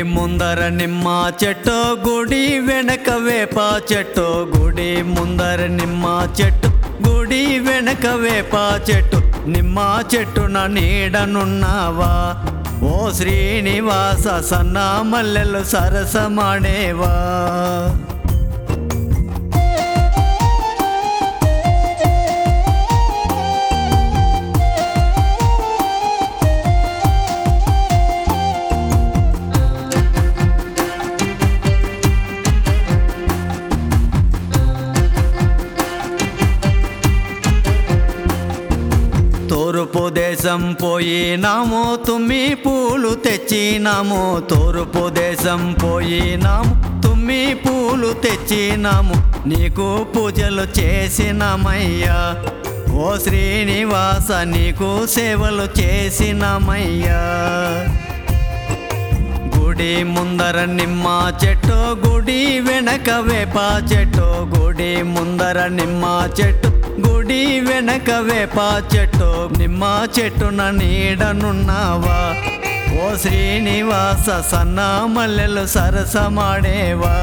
ముందర నిమ్మ చెట్టు గుడి వెనక వేప చెట్టు గుడి ముందర నిమ్మ చెట్టు గుడి వెనక వేప చెట్టు నిమ్మ చెట్టున నీడనున్నావా ఓ శ్రీనివాస సన్న మల్లెలు సరసమాడేవా తూర్పు దేశం పోయినాము తుమ్మి పూలు తెచ్చినాము తూర్పు దేశం పోయినాము తుమ్మి పూలు తెచ్చినాము నీకు పూజలు చేసినామయ్యా ఓ శ్రీనివాస నీకు సేవలు చేసినామయ్యా గుడి ముందర నిమ్మ చెట్టు గుడి వెనక వేప చెట్టు గుడి ముందర నిమ్మ చెట్టు గుడి వెనక వేప చెట్టు నిమ్మ చెట్టున నీడనున్నావా ఓ శ్రీనివాస సన్న మల్లెలు సరసమాడేవా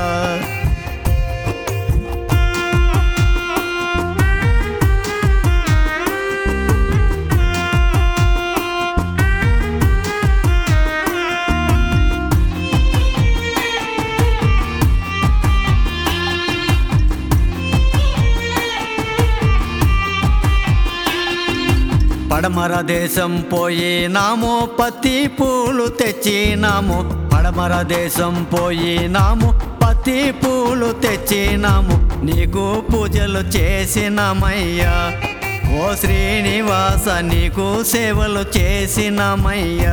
పడమర దేశం పోయినాము పత్తి పూలు తెచ్చినాము పడమర దేశం పోయినాము పత్తి పూలు తెచ్చినాము నీకు పూజలు చేసినామయ్యా ఓ శ్రీనివాస నీకు సేవలు చేసినామయ్యా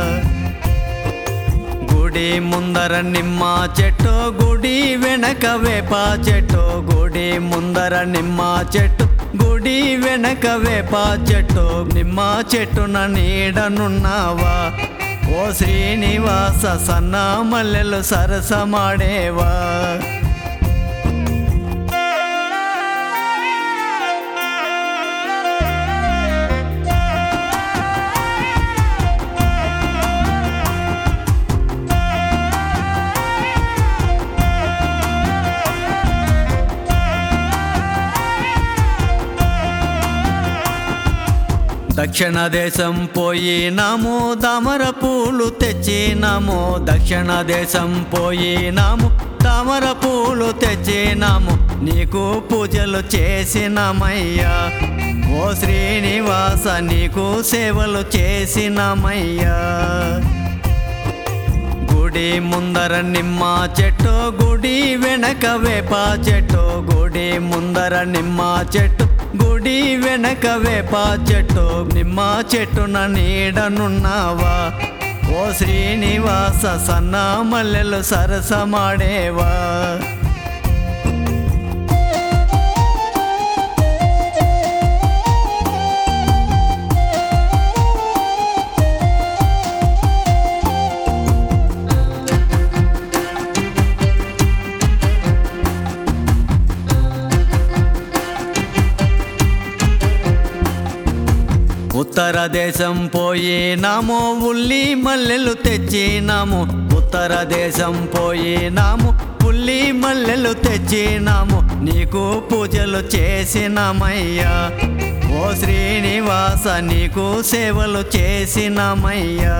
గుడి ముందర నిమ్మ చెట్టు గుడి వెనక వేప చెట్టు గుడి ముందర నిమ్మ చెట్టు గుడి వెనక వేప చెట్టు నిమ్మ చెట్టున నీడనున్నావా ఓ శ్రీనివాస సన్న మల్లెలు సరసమాడేవా దక్షిణ దేశం పోయినాము దామర పూలు తెచ్చినాము దక్షిణ దేశం పోయినాము తామర పూలు తెచ్చినాము నీకు పూజలు చేసినామయ్యా ఓ శ్రీనివాస నీకు సేవలు చేసినామయ్యా గుడి ముందర నిమ్మ చెట్టు గుడి వెనక వేప చెట్టు గుడి ముందర నిమ్మ చెట్టు గుడి వెనక వేప చెట్టు నిమ్మ చెట్టున నీడనున్నావా ఓ శ్రీనివాస సన్న మల్లెలు సరసమాడేవా ఉత్తర దేశం పోయినాము ఉల్లి మల్లెలు తెచ్చినాము ఉత్తర దేశం పోయినాము ఉల్లి మల్లెలు తెచ్చినాము నీకు పూజలు చేసినామయ్యా ఓ శ్రీనివాస నీకు సేవలు చేసినామయ్యా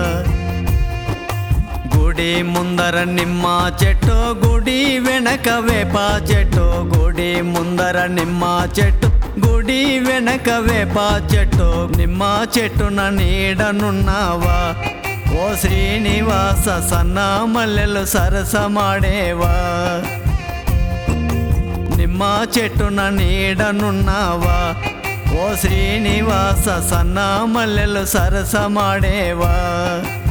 గుడి ముందర నిమ్మ చెట్టు గుడి వెనక వేప చెట్టు గుడి ముందర నిమ్మ చెట్టు గుడి వెనక వేప చెట్టు నిమ్మ చెట్టున నీడనున్నావా ఓ శ్రీనివాస సన్న మల్లెలు సరసమాడేవా నిమ్మ చెట్టున నీడనున్నావా ఓ శ్రీనివాస సన్న మల్లెలు సరసమాడేవా